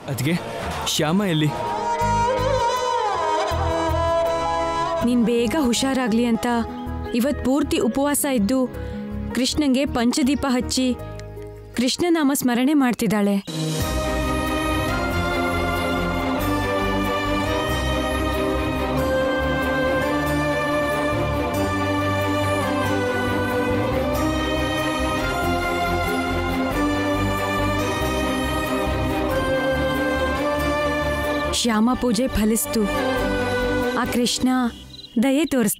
ಅದಕ್ಕೆ ಶ್ಯಾಮ ಎಲ್ಲಿ ನೀನ್ ಬೇಗ ಹುಷಾರಾಗ್ಲಿ ಅಂತ ಇವತ್ ಪೂರ್ತಿ ಉಪವಾಸ ಇದ್ದು ಕೃಷ್ಣಂಗೆ ಪಂಚದೀಪ ಹಚ್ಚಿ ಕೃಷ್ಣನಾಮ ಸ್ಮರಣೆ ಮಾಡ್ತಿದ್ದಾಳೆ ಶ್ಯಾಮ ಪೂಜೆ ಫಲಿಸ್ತು ಆ ಕೃಷ್ಣ ದಯೆ ತೋರಿಸ್ದ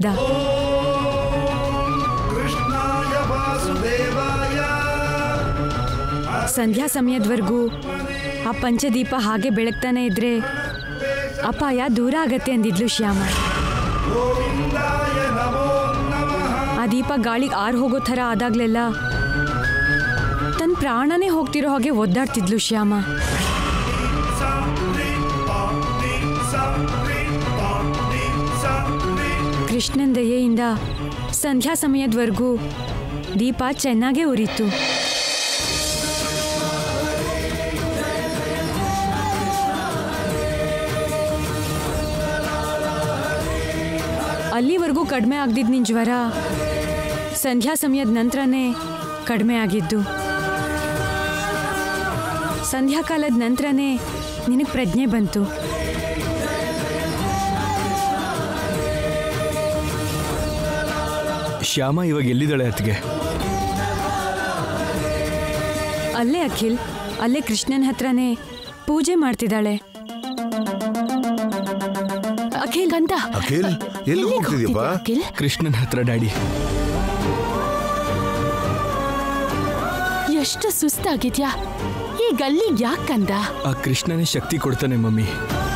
कृष्णाय वासुदेवाय ಸಂಧ್ಯಾ ಸಮಯದವರೆಗೂ ಆ ಪಂಚದೀಪ ಹಾಗೆ ಬೆಳಗ್ತಾನೆ ಇದ್ರೆ ಅಪಾಯ ದೂರ ಆಗತ್ತೆ ಅಂದಿದ್ಲು ಶ್ಯಾಮ गोविन्दाय नमो नमः ಆ ದೀಪ ಗಾಳಿಗೆ ಆರ್ ಹೋಗೋ ಥರ ಆದಾಗ್ಲೆಲ್ಲ ತನ್ನ ಪ್ರಾಣನೇ ಹೋಗ್ತಿರೋ ಹಾಗೆ ಒದ್ದಾಡ್ತಿದ್ಲು ಶ್ಯಾಮ सा रे पा रे सा रे पा रे सा रे ಕೃಷ್ಣನ್ ದಯೆಯಿಂದ ಸಂಧ್ಯಾ ಸಮಯದವರೆಗೂ ದೀಪ ಚೆನ್ನಾಗೇ ಉರಿತು ಅಲ್ಲಿವರೆಗೂ ಕಡಿಮೆ ಆಗ್ದಿದ್ ನಿನ್ ಜ್ವರ ಸಂಧ್ಯಾ ಸಮಯದ ನಂತರನೇ ಕಡಿಮೆ ಆಗಿದ್ದು ಸಂಧ್ಯಾಕಾಲದ ನಂತರನೇ ನಿನಗೆ ಪ್ರಜ್ಞೆ ಬಂತು ಶ್ಯಾಮ ಇವಾಗ ಎಲ್ಲಿದ್ದಾಳೆ ಅತ್ತಿಗೆ ಅಲ್ಲೇ ಅಖಿಲ್ ಅಲ್ಲೇ ಕೃಷ್ಣನ ಹತ್ರನೇ ಪೂಜೆ ಮಾಡ್ತಿದ್ದಾಳೆ ಅಖಿಲ್ ಅಂತ ಅಖಿಲ್ ಎಲ್ಲಿ ಹೋಗ್ತಿದ್ಯಪ್ಪ ಅಖಿಲ್ ಕೃಷ್ಣನ ಹತ್ರ ಡ್ಯಾಡಿ ಎಷ್ಟು ಸುಸ್ತಾಗಿದ್ಯಾ ಈ ಗಲ್ಲಿ ಯಾಕಂದ ಆ ಕೃಷ್ಣನೇ ಶಕ್ತಿ ಕೊಡ್ತಾನೆ ಮಮ್ಮಿ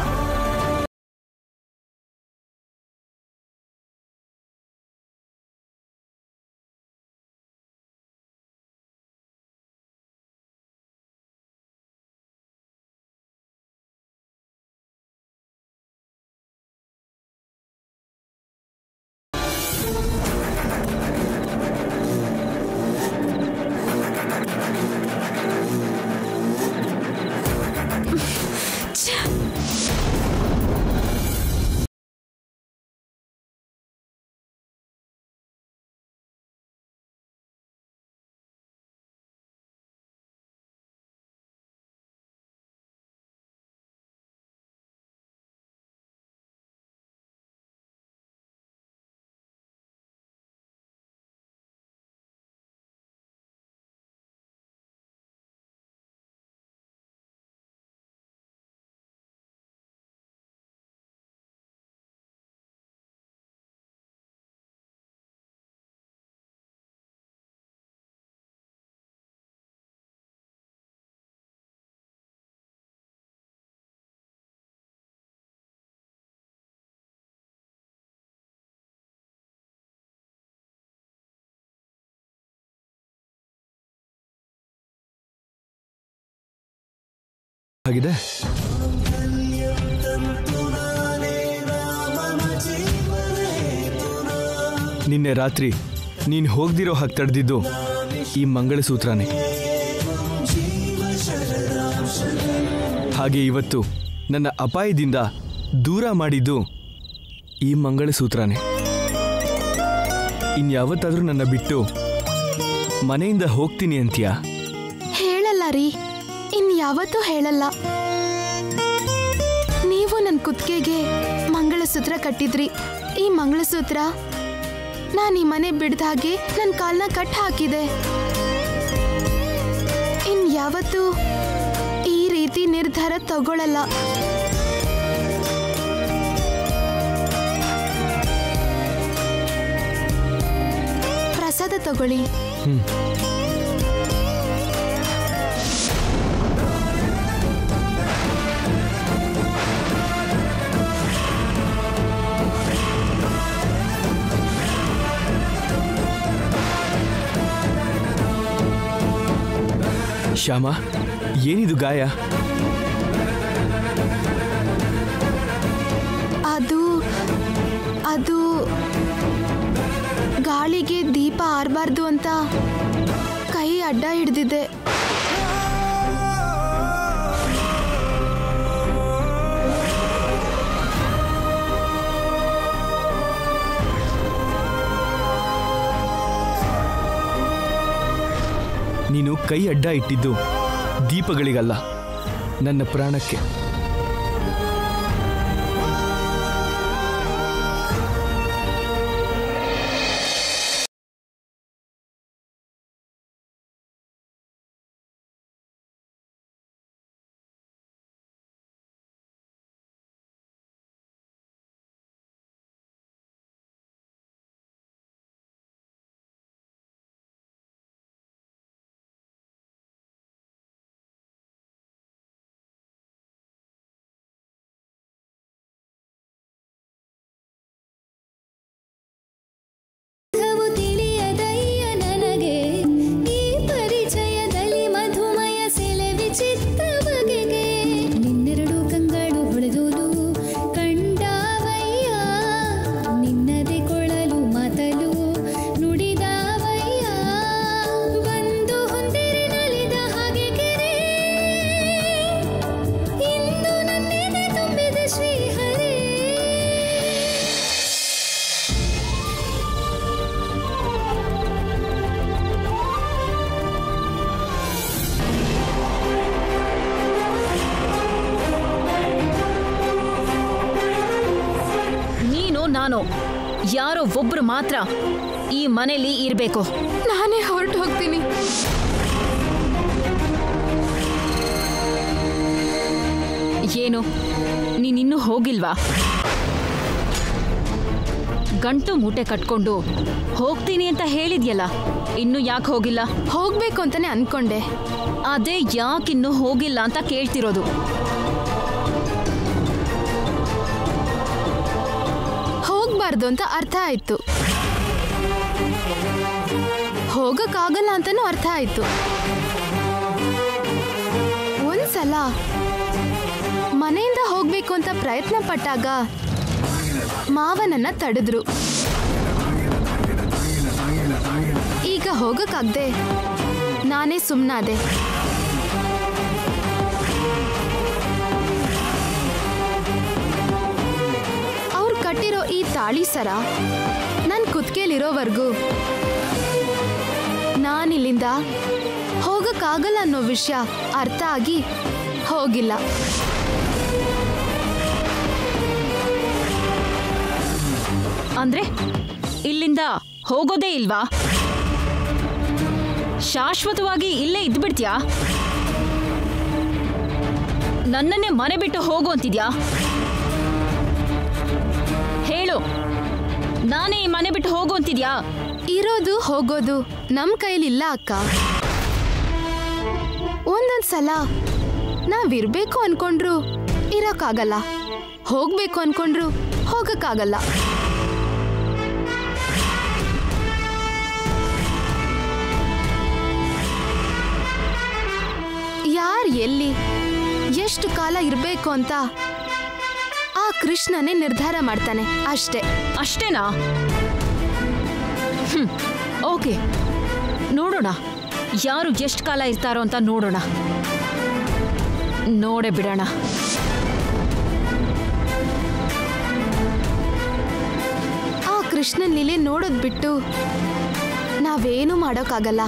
ಆಗಿದೆ ನಿನ್ನೆ ರಾತ್ರಿ ನೀನು ಹೋಗ್ದಿರೋ ಹಾಗೆ ತಡೆದಿದ್ದು ಈ ಮಂಗಳಸೂತ್ರನೇ ಹಾಗೆ ಇವತ್ತು ನನ್ನ ಅಪಾಯದಿಂದ ದೂರ ಮಾಡಿದ್ದು ಈ ಮಂಗಳಸೂತ್ರನೇ ಇನ್ಯಾವತ್ತಾದರೂ ನನ್ನ ಬಿಟ್ಟು ಮನೆಯಿಂದ ಹೋಗ್ತೀನಿ ಅಂತೀಯಾ ಹೇಳಲ್ಲ ರೀ ಇನ್ ಯಾವತ್ತೂ ಹೇಳಲ್ಲ ನೀವು ನನ್ನ ಕುತ್ತಿಗೆಗೆ ಮಂಗಳಸೂತ್ರ ಕಟ್ಟಿದ್ರಿ ಈ ಮಂಗಳಸೂತ್ರ ನಾನು ಈ ಮನೆ ಬಿಡ್ದ ಹಾಗೆ ನನ್ನ ಕಾಲ್ನ ಕಟ್ ಹಾಕಿದೆ ಇನ್ ಯಾವತ್ತೂ ಈ ರೀತಿ ನಿರ್ಧಾರ ತಗೊಳ್ಳಲ್ಲ ಪ್ರಸಾದ ತಗೊಳ್ಳಿ ಶ್ಯಾಮ ಏನಿದು ಗಾಯ ಅದು ಅದು ಗಾಳಿಗೆ ದೀಪ ಆರಬಾರ್ದು ಅಂತ ಕೈ ಅಡ್ಡ ಹಿಡ್ದಿದೆ ಕೈ ಅಡ್ಡ ಇಟ್ಟಿದ್ದು ದೀಪಗಳಿಗಲ್ಲ ನನ್ನ ಪ್ರಾಣಕ್ಕೆ ಅರ್ಥವು ತಿಳಿಯದಯ್ಯ ನನಗೆ ಈ ಪರಿಚಯದಲ್ಲಿ ಮಧುಮಯ ಸೆಲೆ ವಿಚಿತ್ರ ಬಗೆಗೆ ನಿನ್ನೆರಡು ಕಂಗಳು ಹೊಳೆದುದು ಕಂಡಾವಯ್ಯ ನಿನ್ನದೆ ಕೊಳಲು ಮಾತಲು ನುಡಿದಾವಯ್ಯ ಬಂದು ಹೊಂದಿರಿ ನಲಿದ ಹಾಗೆ ಕೆರೆ ಇಂದು ನನ್ನೆದೆ ತುಂಬಿದ ಶ್ರೀಹರೇ ನೀನು ನಾನು ಯಾರೋ ಒಬ್ರು ಮಾತ್ರ ಈ ಮನೇಲಿ ಇರಬೇಕು ನಾನೇ ಹೊರಟು ಹೋಗ್ತೀನಿ ಏನು ನೀನಿನ್ನೂ ಹೋಗಿಲ್ವಾ ಗಂಟು ಮೂಟೆ ಕಟ್ಕೊಂಡು ಹೋಗ್ತೀನಿ ಅಂತ ಹೇಳಿದ್ಯಲ್ಲ ಇನ್ನು ಯಾಕೆ ಹೋಗಿಲ್ಲ ಹೋಗ್ಬೇಕು ಅಂತಾನೆ ಅನ್ಕೊಂಡೆ ಅದೇ ಯಾಕಿನ್ನೂ ಹೋಗಿಲ್ಲ ಅಂತ ಕೇಳ್ತಿರೋದು ಹೋಗ್ಬಾರ್ದು ಅಂತ ಅರ್ಥ ಆಯ್ತು ಹೋಗಕ್ಕಾಗಲ್ಲ ಅಂತಾನೂ ಅರ್ಥ ಆಯ್ತು ಒಂದ್ಸಲ ಮನೆಯಿಂದ ಹೋಗ್ಬೇಕು ಅಂತ ಪ್ರಯತ್ನ ಪಟ್ಟಾಗ ಮಾವನನ್ನ ತಡೆದ್ರು ಈಗ ಹೋಗಕ್ಕಾಗ್ದೆ ನಾನೇ ಸುಮ್ಮನಾದೆ ಅವ್ರು ಕಟ್ಟಿರೋ ಈ ತಾಳಿ ಸರ ನನ್ನ ಕುತ್ಕೇಲಿರೋವರೆಗೂ ನಾನಿಲ್ಲಿಂದ ಹೋಗಕ್ಕಾಗಲ್ಲ ಅನ್ನೋ ವಿಷಯ ಅರ್ಥ ಆಗಿ ಹೋಗಿಲ್ಲ ಅಂದ್ರೆ ಇಲ್ಲಿಂದ ಹೋಗೋದೇ ಇಲ್ವಾ ಶಾಶ್ವತವಾಗಿ ಇಲ್ಲೇ ಇದ್ಬಿಡ್ತ್ಯಾ ನನ್ನನ್ನೇ ಮನೆ ಬಿಟ್ಟು ಹೋಗು ಅಂತಿದ್ಯಾ ಹೇಳು ನಾನೇ ಈ ಮನೆ ಬಿಟ್ಟು ಹೋಗು ಅಂತಿದ್ಯಾ ಇರೋದು ಹೋಗೋದು ನಮ್ ಕೈಲಿಲ್ಲ ಅಕ್ಕ ಒಂದೊಂದ್ ಸಲ ನಾವಿರ್ಬೇಕು ಅನ್ಕೊಂಡ್ರು ಇರೋಕ್ಕಾಗಲ್ಲ ಹೋಗ್ಬೇಕು ಅನ್ಕೊಂಡ್ರು ಹೋಗಕ್ಕಾಗಲ್ಲ ಯಾರ್ ಎಲ್ಲಿ ಎಷ್ಟು ಕಾಲ ಇರ್ಬೇಕು ಅಂತ ಆ ಕೃಷ್ಣನೇ ನಿರ್ಧಾರ ಮಾಡ್ತಾನೆ ಅಷ್ಟೇ ಅಷ್ಟೇನಾ ಹ್ಮ್ ಓಕೆ ನೋಡೋಣ ಯಾರು ಎಷ್ಟು ಕಾಲ ಇರ್ತಾರೋ ಅಂತ ನೋಡೋಣ ನೋಡೇ ಬಿಡೋಣ ಆ ಕೃಷ್ಣನ್ ಲೀಲೆ ನೋಡೋದ್ ಬಿಟ್ಟು ನಾವೇನು ಮಾಡೋಕ್ಕಾಗಲ್ಲ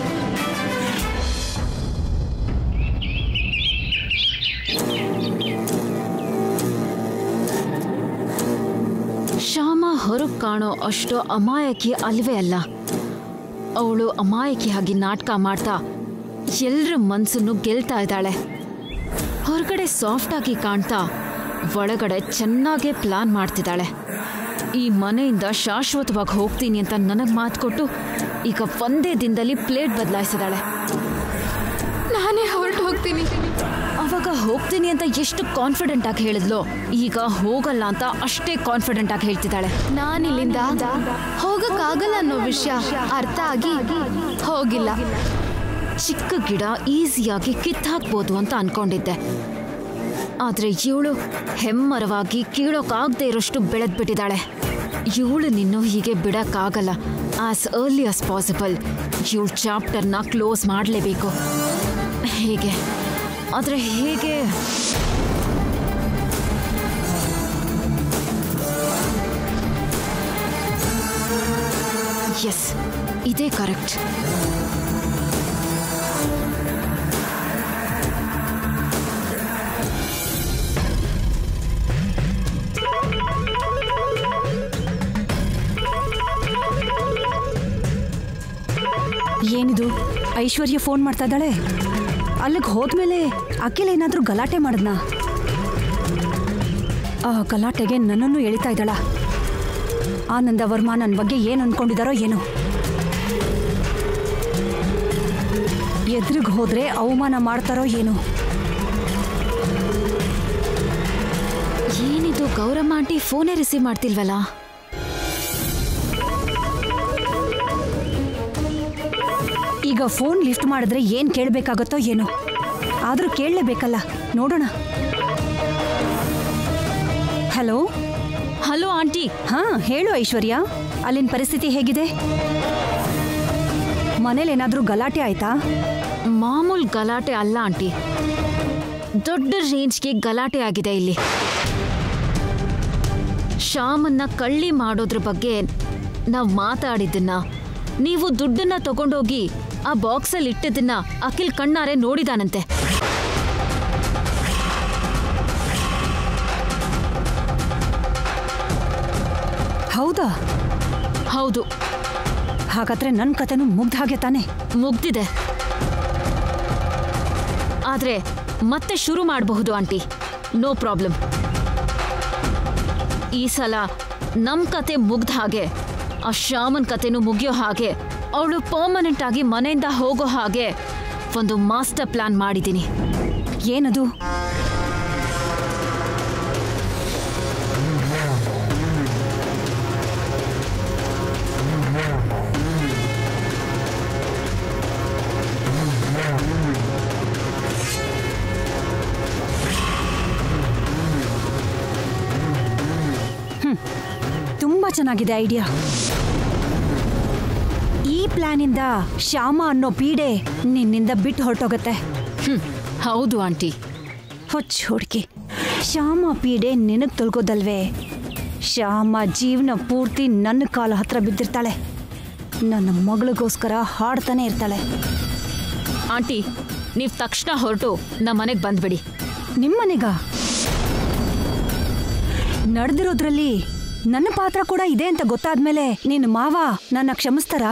ಶ್ಯಾಮ ಹೊರಗೆ ಕಾಣೋ ಅಷ್ಟು ಅಮಾಯಕಿ ಅಲ್ವೇ ಅಲ್ಲ ಅವಳು ಅಮಾಯಕಿಯಾಗಿ ನಾಟಕ ಮಾಡ್ತಾ ಎಲ್ರ ಮನ್ಸನ್ನು ಗೆಲ್ತಾ ಇದ್ದಾಳೆ ಹೊರಗಡೆ ಸಾಫ್ಟ್ ಆಗಿ ಕಾಣ್ತಾ ಒಳಗಡೆ ಚೆನ್ನಾಗೇ ಪ್ಲಾನ್ ಮಾಡ್ತಿದ್ದಾಳೆ ಈ ಮನೆಯಿಂದ ಶಾಶ್ವತವಾಗಿ ಹೋಗ್ತೀನಿ ಅಂತ ನನಗೆ ಮಾತು ಕೊಟ್ಟು ಈಗ ಒಂದೇ ದಿನದಲ್ಲಿ ಪ್ಲೇಟ್ ಬದಲಾಯಿಸಿದಾಳೆ ನಾನೇ ಹೊರಟು ಹೋಗ್ತೀನಿ ಅವಾಗ ಹೋಗ್ತೀನಿ ಅಂತ ಎಷ್ಟು ಕಾನ್ಫಿಡೆಂಟ್ ಆಗಿ ಹೇಳಿದ್ಲೋ ಈಗ ಹೋಗಲ್ಲ ಅಂತ ಅಷ್ಟೇ ಕಾನ್ಫಿಡೆಂಟ್ ಆಗಿ ಹೇಳ್ತಿದ್ದಾಳೆ ನಾನಿಲ್ಲಿಂದ ಹೋಗಕ್ಕಾಗಲ್ಲ ಅನ್ನೋ ವಿಷಯ ಅರ್ಥ ಆಗಿ ಹೋಗಿಲ್ಲ ಚಿಕ್ಕ ಗಿಡ ಈಸಿಯಾಗಿ ಕಿತ್ತಾಕ್ಬೋದು ಅಂತ ಅನ್ಕೊಂಡಿದ್ದೆ ಆದ್ರೆ ಇವಳು ಹೆಮ್ಮರವಾಗಿ ಕೀಳೋಕಾಗದೆ ಇರೋಷ್ಟು ಬೆಳೆದ್ಬಿಟ್ಟಿದ್ದಾಳೆ ಇವಳು ನಿನ್ನೂ ಹೀಗೆ ಬಿಡಕ್ಕಾಗಲ್ಲ ಆಸ್ ಅರ್ಲಿ ಆಸ್ ಪಾಸಿಬಲ್ ಇವಳು ಚಾಪ್ಟರ್ನ ಕ್ಲೋಸ್ ಮಾಡಲೇಬೇಕು ಹೇಗೆ ಆದರೆ ಹೇಗೆ ಎಸ್ ಇದೇ ಕರೆಕ್ಟ್ ಐಶ್ವರ್ಯ ಫೋನ್ ಮಾಡ್ತಾ ಇದ್ದಾಳೆ ಅಲ್ಲಿಗೆ ಹೋದ್ಮೇಲೆ ಅಖಿಲ್ ಏನಾದರೂ ಗಲಾಟೆ ಮಾಡಿದ್ನಾ ಆ ಗಲಾಟೆಗೆ ನನ್ನನ್ನು ಎಳಿತಾ ಇದ್ದಾಳ ಆನಂದ ವರ್ಮಾ ನನ್ನ ಬಗ್ಗೆ ಏನು ಅನ್ಕೊಂಡಿದಾರೋ ಏನೋ ಎದುರಿಗೆ ಹೋದ್ರೆ ಅವಮಾನ ಮಾಡ್ತಾರೋ ಏನೋ ಏನಿದು ಗೌರಮ್ಮ ಆಂಟಿ ಫೋನೇ ರಿಸೀವ್ ಮಾಡ್ತಿಲ್ವಲ್ಲ ಈಗ ಫೋನ್ ಲಿಫ್ಟ್ ಮಾಡಿದ್ರೆ ಏನು ಕೇಳಬೇಕಾಗತ್ತೋ ಏನೋ ಆದರೂ ಕೇಳಲೇಬೇಕಲ್ಲ ನೋಡೋಣ ಹಲೋ ಹಲೋ ಆಂಟಿ ಹಾ ಹೇಳು ಐಶ್ವರ್ಯ ಅಲ್ಲಿನ ಪರಿಸ್ಥಿತಿ ಹೇಗಿದೆ ಮನೇಲೇನಾದ್ರೂ ಗಲಾಟೆ ಆಯ್ತಾ ಮಾಮೂಲ್ ಗಲಾಟೆ ಅಲ್ಲ ಆಂಟಿ ದೊಡ್ಡ ರೇಂಜ್ಗೆ ಗಲಾಟೆ ಆಗಿದೆ ಇಲ್ಲಿ ಶ್ಯಾಮನ್ನ ಕಳ್ಳಿ ಮಾಡೋದ್ರ ಬಗ್ಗೆ ನಾವು ಮಾತಾಡಿದ್ದನ್ನ ನೀವು ದುಡ್ಡನ್ನ ತಗೊಂಡೋಗಿ ಆ ಬಾಕ್ಸಲ್ಲಿ ಇಟ್ಟಿದ್ದನ್ನ ಅಖಿಲ್ ಕಣ್ಣಾರೆ ನೋಡಿದಾನಂತೆ ಹೌದಾ ಹೌದು ಹಾಗಾದ್ರೆ ನನ್ನ ಕತೆನೂ ಮುಗ್ದ ಹಾಗೆ ತಾನೆ ಮುಗ್ದಿದೆ ಆದ್ರೆ ಮತ್ತೆ ಶುರು ಮಾಡಬಹುದು ಆಂಟಿ ನೋ ಪ್ರಾಬ್ಲಮ್ ಈ ಸಲ ನಮ್ ಕತೆ ಮುಗ್ದ ಹಾಗೆ ಆ ಶ್ಯಾಮನ್ ಕತೆನೂ ಮುಗಿಯೋ ಹಾಗೆ ಅವಳು ಪರ್ಮನೆಂಟ್ ಆಗಿ ಮನೆಯಿಂದ ಹೋಗೋ ಹಾಗೆ ಒಂದು ಮಾಸ್ಟರ್ ಪ್ಲಾನ್ ಮಾಡಿದ್ದೀನಿ ಏನದು ಹ್ಮ್. ತುಂಬಾ ಚೆನ್ನಾಗಿದೆ ಐಡಿಯಾ ಈ ಪ್ಲಾನಿಂದ ಶ್ಯಾಮ ಅನ್ನೋ ಪೀಡೆ ನಿನ್ನಿಂದ ಬಿಟ್ಟು ಹೊರಟೋಗತ್ತೆ ಹ್ಮ್ ಹೌದು ಆಂಟಿ ಹೊಚ್ಚ ಹುಡುಕಿ ಶ್ಯಾಮ ಪೀಡೆ ನಿನಗ್ ತೊಳ್ಕೋದಲ್ವೇ ಶ್ಯಾಮ ಜೀವನ ಪೂರ್ತಿ ನನ್ನ ಕಾಲ ಹತ್ರ ಬಿದ್ದಿರ್ತಾಳೆ ನನ್ನ ಮಗಳಿಗೋಸ್ಕರ ಹಾಡ್ತಾನೆ ಇರ್ತಾಳೆ ಆಂಟಿ ನೀವು ತಕ್ಷಣ ಹೊರಟು ನಮ್ಮ ಮನೆಗೆ ಬಂದ್ಬಿಡಿ ನಿಮ್ಮನೆಗ ನಡೆದಿರೋದ್ರಲ್ಲಿ ನನ್ನ ಪಾತ್ರ ಕೂಡ ಇದೆ ಅಂತ ಗೊತ್ತಾದ್ಮೇಲೆ ನಿನ್ನ ಮಾವ ನನ್ನ ಕ್ಷಮಿಸ್ತಾರ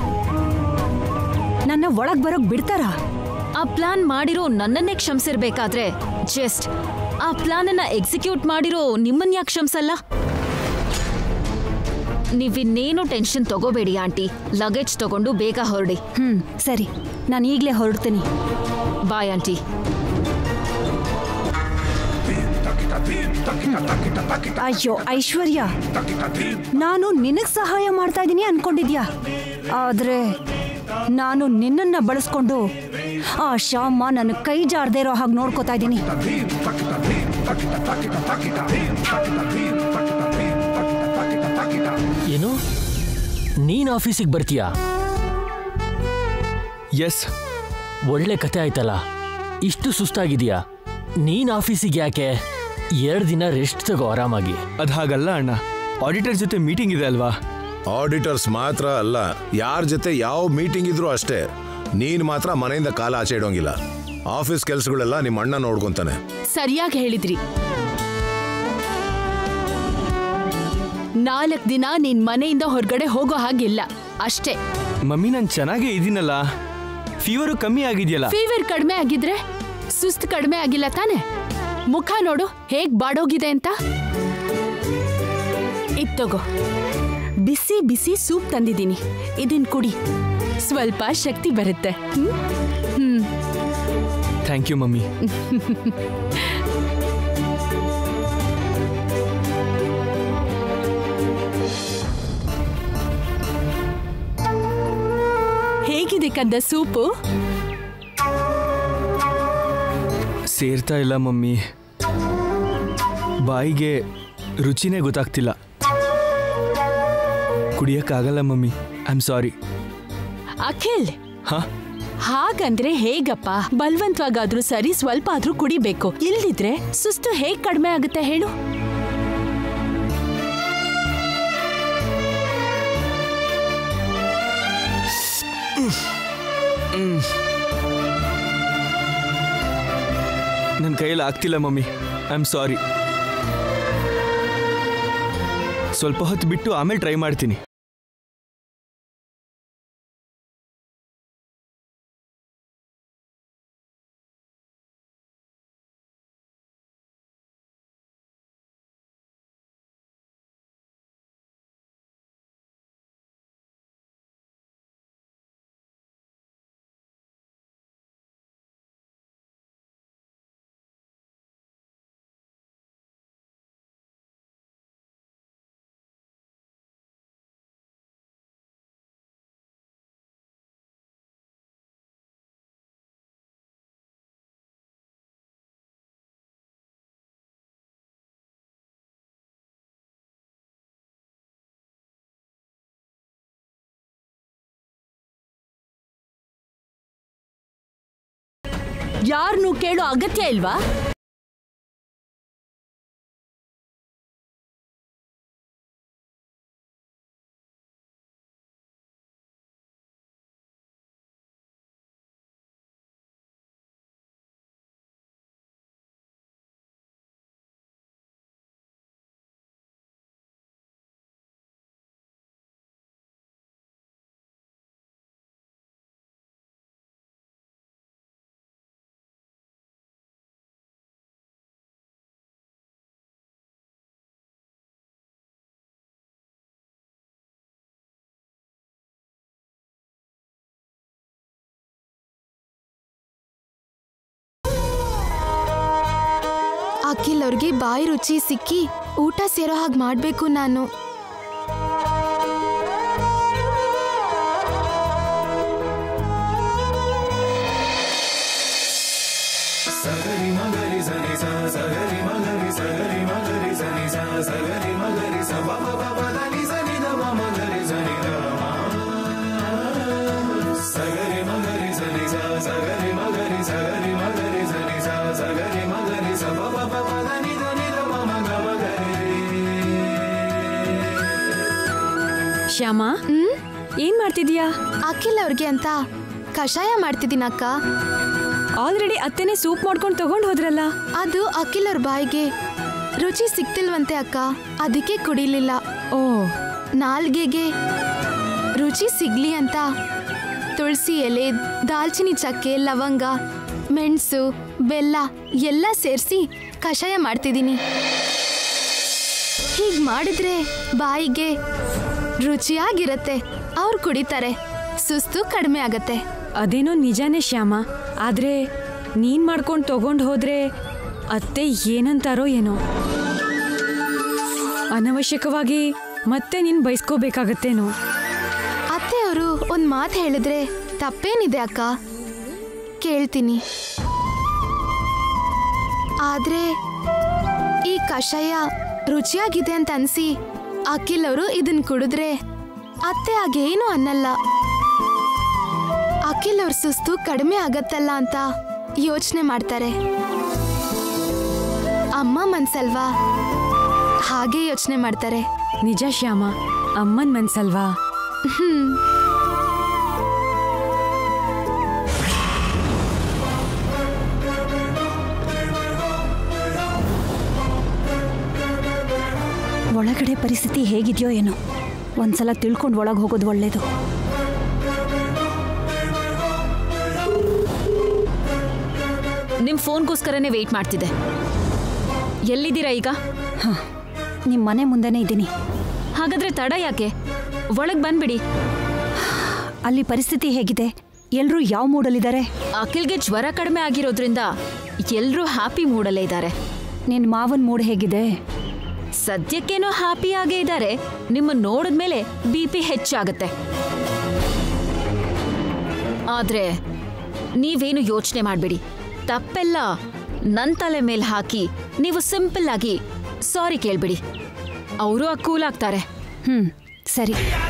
ನನ್ನ ಒಳಗ್ ಬರೋಕ್ ಬಿಡ್ತಾರ ಆ ಪ್ಲಾನ್ ಮಾಡಿರೋ ನನ್ನನ್ನೇ ಕ್ಷಮಿಸಿರ್ಬೇಕಾದ್ರೆ ಜಸ್ಟ್ ಆ ಪ್ಲಾನ್ ಅನ್ನ ಎಕ್ಸಿಕ್ಯೂಟ್ ಮಾಡಿರೋ ನಿಮ್ಮನ್ ಯಾಕೆ ಕ್ಷಮಿಸಲ್ಲ ನೀವಿನ್ನೇನು ಟೆನ್ಷನ್ ತಗೋಬೇಡಿ ಆಂಟಿ ಲಗೇಜ್ ತಗೊಂಡು ಬೇಗ ಹೊರಡಿ ಹ್ಮ್ ಸರಿ ನಾನು ಈಗಲೇ ಹೊರಡ್ತೀನಿ ಬಾಯ್ ಆಂಟಿ ಅಯ್ಯೋ ಐಶ್ವರ್ಯ ನಾನು ನಿನಗ್ ಸಹಾಯ ಮಾಡ್ತಾ ಇದ್ದೀನಿ ಅನ್ಕೊಂಡಿದ್ಯಾ ಆದ್ರೆ ನಾನು ನಿನ್ನನ್ನ ಬಳಸ್ಕೊಂಡು ಆ ಶ್ಯಾಮ ನನ್ನ ಕೈ ಜಾರದೇ ಇರೋ ಹಾಗೆ ನೋಡ್ಕೋತಾ ಇದ್ದೀನಿ ಏನು ನೀನ್ ಆಫೀಸಿಗೆ ಬರ್ತೀಯಾ ಎಸ್ ಒಳ್ಳೆ ಕತೆ ಆಯ್ತಲ್ಲ ಇಷ್ಟು ಸುಸ್ತಾಗಿದೆಯಾ ನೀನ್ ಆಫೀಸಿಗೆ ಯಾಕೆ ಎರಡು ದಿನ ರೆಸ್ಟ್ ತಗೋ ಆರಾಮಾಗಿ ಅದು ಹಾಗಲ್ಲ ಅಣ್ಣ ಆಡಿಟರ್ ಜೊತೆ ಮೀಟಿಂಗ್ ಇದೆ ಅಲ್ವಾ ಆಡಿಟರ್ಸ್ ಮಾತ್ರ ಅಲ್ಲ ಯಾರ ಜೊತೆ ಯಾವ ಮೀಟಿಂಗ್ ಇದ್ರೂ ಅಷ್ಟೇ ನೀನ್ ಮಾತ್ರ ಮನೆಯಿಂದ ಕಾಲ ಆಚೆ ಇಡೋಂಗಿಲ್ಲ ಆಫೀಸ್ ಕೆಲಸಗಳೆಲ್ಲ ನಿಮ್ಮ ಅಣ್ಣ ನೋಡ್ಕೊಂತಾನೆ ಸರಿಯಾಗಿ ಹೇಳಿದ್ರಿ ನಾಲ್ಕು ದಿನ ನಿನ್ ಮನೆಯಿಂದ ಹೊರಗಡೆ ಹೋಗೋ ಹಾಗಿಲ್ಲ ಅಷ್ಟೇ ಮಮ್ಮಿ ನಾನು ಚೆನ್ನಾಗೇ ಇದೀನಲ್ಲ ಫೀವರು ಕಮ್ಮಿ ಆಗಿದೆಯಲ್ಲ ಫೀವರ್ ಕಡಿಮೆ ಆಗಿದ್ರೆ ಸುಸ್ತು ಕಡಿಮೆ ಆಗಿಲ್ಲ ತಾನೆ ಮುಖ ನೋಡು ಹೇಗ್ ಬಾಡೋಗಿದೆ ಅಂತ ಇದ್ ತಗೋ ಬಿಸಿ ಬಿಸಿ ಸೂಪ್ ತಂದಿದ್ದೀನಿ ಇದನ್ ಕುಡಿ ಸ್ವಲ್ಪ ಶಕ್ತಿ ಬರುತ್ತೆ ಹ್ಮ್? ಹ್ಮ್ ಥ್ಯಾಂಕ್ ಯು ಮಮ್ಮಿ ಹೇಗಿದೆ ಕಂದ ಸೂಪು ಸೇರ್ತಾ ಇಲ್ಲ ಮಮ್ಮಿ ಬಾಯಿಗೆ ರುಚಿನೇ ಗೊತ್ತಾಗ್ತಿಲ್ಲ ಕುಡಿಯಕ್ಕಾಗಲ್ಲ mummy I am sorry Akhil ಹಾ ಹಾಗಂದ್ರೆ ಹೇಗಪ್ಪ ಬಲ್ವಂತವಾಗಾದ್ರೂ ಸರಿ ಸ್ವಲ್ಪ ಆದ್ರೂ ಕುಡಿಬೇಕು ಇಲ್ದಿದ್ರೆ ಸುಸ್ತು ಹೇಗ್ ಕಡಿಮೆ ಆಗುತ್ತೆ ಹೇಳು ನನ್ನ ಕೈಯಲ್ಲಿ ಆಗ್ತಿಲ್ಲ ಮಮ್ಮಿ ಐ ಆಮ್ ಸಾರಿ ಸ್ವಲ್ಪ ಹೊತ್ತು ಬಿಟ್ಟು ಆಮೇಲೆ ಟ್ರೈ ಮಾಡ್ತೀನಿ ಯಾರನ್ನೂ ಕೇಳೋ ಅಗತ್ಯ ಇಲ್ವಾ ಅಖಿಲ್ ಅವ್ರಿಗೆ ಬಾಯಿ ರುಚಿ ಸಿಕ್ಕಿ ಊಟ ಸೇರೋ ಹಾಗೆ ಮಾಡಬೇಕು ನಾನು ಶ್ಯಾಮ ಏನ್ ಮಾಡ್ತಿದ್ಯಾ ಅಖಿಲ್ ಅವ್ರಿಗೆ ಅಂತ ಕಷಾಯ ಮಾಡ್ತಿದ್ದೀನಿ ಅಕ್ಕ ಆಲ್ರೆಡಿ ಅತ್ತೆನೆ ಸೂಪ್ ಮಾಡ್ಕೊಂಡು ತಗೊಂಡ್ ಹೋದ್ರಲ್ಲ ಅದು ಅಖಿಲ್ ಅವ್ರ ಬಾಯಿಗೆ ರುಚಿ ಸಿಕ್ತಿಲ್ವಂತೆ ಅಕ್ಕ ಅದಕ್ಕೆ ಕುಡಿಲಿಲ್ಲ ಓ ನಾಲ್ಗೆಗೆ ರುಚಿ ಸಿಗ್ಲಿ ಅಂತ ತುಳಸಿ ಎಲೆ ದಾಲ್ಚಿನ್ನಿ ಚಕ್ಕೆ ಲವಂಗ ಮೆಣಸು ಬೆಲ್ಲ ಎಲ್ಲ ಸೇರಿಸಿ ಕಷಾಯ ಮಾಡ್ತಿದ್ದೀನಿ ಹೀಗೆ ಮಾಡಿದ್ರೆ ಬಾಯಿಗೆ ರುಚಿಯಾಗಿರತ್ತೆ ಅವ್ರು ಕುಡಿತಾರೆ ಸುಸ್ತು ಕಡಿಮೆ ಆಗತ್ತೆ ಅದೇನೋ ನಿಜಾನೇ ಶ್ಯಾಮ ಆದ್ರೆ ನೀನ್ ಮಾಡ್ಕೊಂಡು ತಗೊಂಡ್ ಹೋದ್ರೆ ಅತ್ತೆ ಏನಂತಾರೋ ಏನೋ ಅನವಶ್ಯಕವಾಗಿ ಮತ್ತೆ ನೀನ್ ಬೈಸ್ಕೋಬೇಕಾಗತ್ತೇನೋ ಅತ್ತೆ ಅವರು ಒಂದು ಮಾತು ಹೇಳಿದ್ರೆ ತಪ್ಪೇನಿದೆ ಅಕ್ಕ ಕೇಳ್ತೀನಿ ಆದ್ರೆ ಈ ಕಷಾಯ ರುಚಿಯಾಗಿದೆ ಅಂತ ಅನ್ಸಿ ಅಖಿಲ್ ಅವರು ಇದನ್ ಕುಡಿದ್ರೆ ಅತ್ತೆ ಹಾಗೇನು ಅನ್ನಲ್ಲ ಅಖಿಲ್ ಅವ್ರ ಸುಸ್ತು ಕಡಿಮೆ ಆಗತ್ತಲ್ಲ ಅಂತ ಯೋಚನೆ ಮಾಡ್ತಾರೆ ಅಮ್ಮ ಮನ್ಸಲ್ವಾ ಹಾಗೆ ಯೋಚನೆ ಮಾಡ್ತಾರೆ ನಿಜ ಶ್ಯಾಮ ಅಮ್ಮನ್ ಮನ್ಸಲ್ವಾ ಹ್ಮ್ ಒಳಗಡೆ ಪರಿಸ್ಥಿತಿ ಹೇಗಿದೆಯೋ ಏನೋ ಒಂದ್ಸಲ ತಿಳ್ಕೊಂಡು ಒಳಗೆ ಹೋಗೋದು ಒಳ್ಳೇದು ನಿಮ್ ಫೋನ್ಗೋಸ್ಕರನೇ ವೆಯ್ಟ್ ಮಾಡ್ತಿದ್ದೆ ಎಲ್ಲಿದ್ದೀರಾ ಈಗ ಹಾಂ ನಿಮ್ಮ ಮನೆ ಮುಂದೆನೇ ಇದ್ದೀನಿ ಹಾಗಾದ್ರೆ ತಡ ಯಾಕೆ ಒಳಗ್ ಬಂದ್ಬಿಡಿ ಅಲ್ಲಿ ಪರಿಸ್ಥಿತಿ ಹೇಗಿದೆ ಎಲ್ಲರೂ ಯಾವ ಮೂಡಲ್ಲಿದ್ದಾರೆ ಅಖಿಲ್ಗೆ ಜ್ವರ ಕಡಿಮೆ ಆಗಿರೋದ್ರಿಂದ ಎಲ್ರೂ ಹ್ಯಾಪಿ ಮೂಡಲ್ಲೇ ಇದ್ದಾರೆ ನಿನ್ನ ಮಾವನ ಮೂಡ್ ಹೇಗಿದೆ ಸದ್ಯಕ್ಕೇನೋ ಹ್ಯಾಪಿಯಾಗೇ ಇದ್ದಾರೆ ನಿಮ್ಮ ನೋಡಿದ್ಮೇಲೆ ಬಿ ಪಿ ಹೆಚ್ಚಾಗತ್ತೆ ಆದ್ರೆ ನೀವೇನು ಯೋಚನೆ ಮಾಡಬೇಡಿ ತಪ್ಪೆಲ್ಲ ನನ್ನ ತಲೆ ಮೇಲೆ ಹಾಕಿ ನೀವು ಸಿಂಪಲ್ ಆಗಿ ಸಾರಿ ಕೇಳ್ಬಿಡಿ ಅವರು ಕೂಲ್ ಆಗ್ತಾರೆ ಹ್ಞೂ ಸರಿ